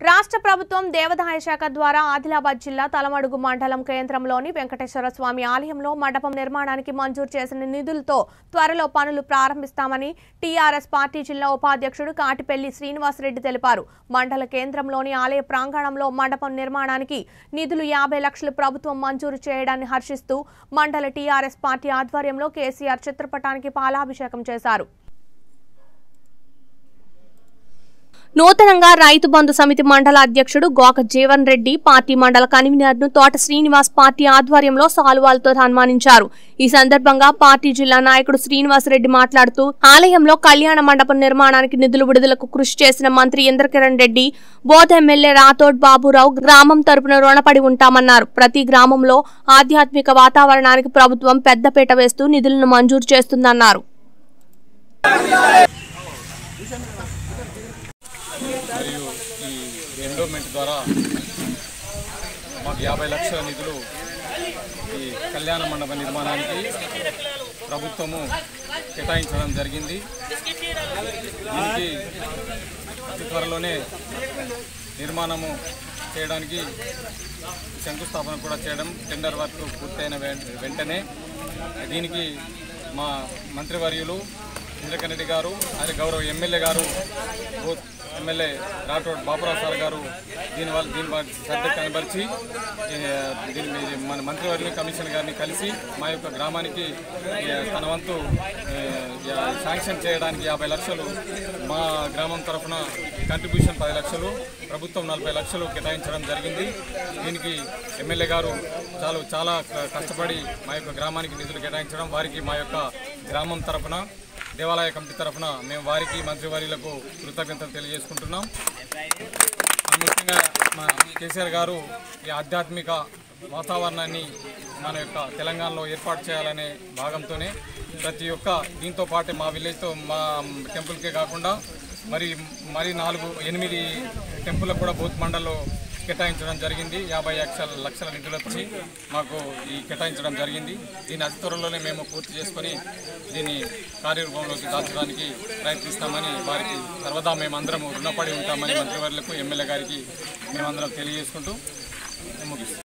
రాష్ట్ర ప్రభుత్వం దేవాదాయ శాఖ ద్వారా ఆదిలాబాద్ జిల్లా తలమడుగు మండలం కేంద్రంలోని వెంకటేశ్వర స్వామి ఆలయంలో మండపం నిర్మాణానికి మంజూరు చేసిన నిధులతో త్వరలో పనులు ప్రారంభిస్తామని టీఆర్ఎస్ పార్టీ జిల్లా ఉపాధ్యక్షుడు కాటిపెల్లి శ్రీనివాసరెడ్డి తెలిపారు మండల కేంద్రంలోని ఆలయ ప్రాంగణంలో మండపం నిర్మాణానికి నిధులు యాభై లక్షలు ప్రభుత్వం మంజూరు చేయడాన్ని హర్షిస్తూ మండల టీఆర్ఎస్ పార్టీ ఆధ్వర్యంలో కేసీఆర్ చిత్రపటానికి పాలాభిషేకం చేశారు నూతనంగా రైతు బంధు సమితి మండల అధ్యక్షుడు గోక జీవన్ రెడ్డి పార్టీ మండల కన్వీనర్ ను తోట శ్రీనివాస్ పార్టీ ఆధ్వర్యంలో సాలువాలతో సన్మానించారు ఈ సందర్భంగా పార్టీ జిల్లా నాయకుడు శ్రీనివాస్ రెడ్డి మాట్లాడుతూ ఆలయంలో కళ్యాణ మండపం నిర్మాణానికి నిధులు విడుదలకు కృషి చేసిన మంత్రి ఇంద్రకిరణ్ రెడ్డి బోధ ఎమ్మెల్యే రాథోడ్ బాబురావు గ్రామం తరపున రుణపడి ఉంటామన్నారు ప్రతి గ్రామంలో ఆధ్యాత్మిక వాతావరణానికి ప్రభుత్వం పెద్దపీట వేస్తూ నిధులను మంజూరు చేస్తుందన్నారు మరియు ఈ ఎండోమెంట్ ద్వారా మాకు యాభై లక్షల నిధులు ఈ కళ్యాణ మండప నిర్మాణానికి ప్రభుత్వము కేటాయించడం జరిగింది దీనికి అతి త్వరలోనే నిర్మాణము చేయడానికి శంకుస్థాపన కూడా చేయడం టెండర్ వర్క్ పూర్తయిన వెం- వెంటనే దీనికి మా మంత్రివర్యులు ఇంద్రకరణ్ రెడ్డి గారు అదే గౌరవ MLA garu booth MLA Rathod Baburao sir garu దీని వల్ల దీని వల్ల శ్రద్ధ కనబరిచి ఈ, దీని మీద మన మంత్రివర్యులు కమిషన్ గారిని కలిసి మా యొక్క గ్రామానికి ఈ, తన వంతు ఈ, యా- శాంక్షన్ చేయడానికి యాభై లక్షలు మా గ్రామం తరఫున కంట్రిబ్యూషన్ పది లక్షలు ప్రభుత్వం నలభై లక్షలు కేటాయించడం జరిగింది దీనికి ఎమ్మెల్యే గారు చాలా చాలా క- కష్టపడి మా యొక్క గ్రామానికి నిధులు కేటాయించడం వారికి మా యొక్క గ్రామం తరఫున దేవాలయ కమిటీ తరఫున మేము వారికి మంత్రివర్యులకు కృతజ్ఞతలు తెలియజేసుకుంటున్నాం మన ముఖ్యంగా మన కేసీఆర్ గారు ఈ ఆధ్యాత్మిక వాతావరణాన్ని మన యొక్క తెలంగాణలో ఏర్పాటు చేయాలనే భాగంతోనే ప్రతి ఒక్క దీంతో పాటే మా విలేజ్తో మా టెంపుల్కే కాకుండా మరి మరి నాలుగు ఎనిమిది టెంపుల్లకు కూడా బూత్ మండల్లో కేటాయించడం జరిగింది యాభై లక్షల లక్షల నిధులు వచ్చి మాకు ఈ కేటాయించడం జరిగింది దీన్ని అతి త్వరలోనే మేము పూర్తి చేసుకొని దీన్ని కార్యరూపంలోకి దాల్చడానికి ప్రయత్నిస్తామని వారికి సర్వదా మేమందరం రుణపడి ఉంటామని మంత్రివర్యులకు ఎమ్మెల్యే గారికి మేమందరం తెలియజేసుకుంటూ ముగిస్తాం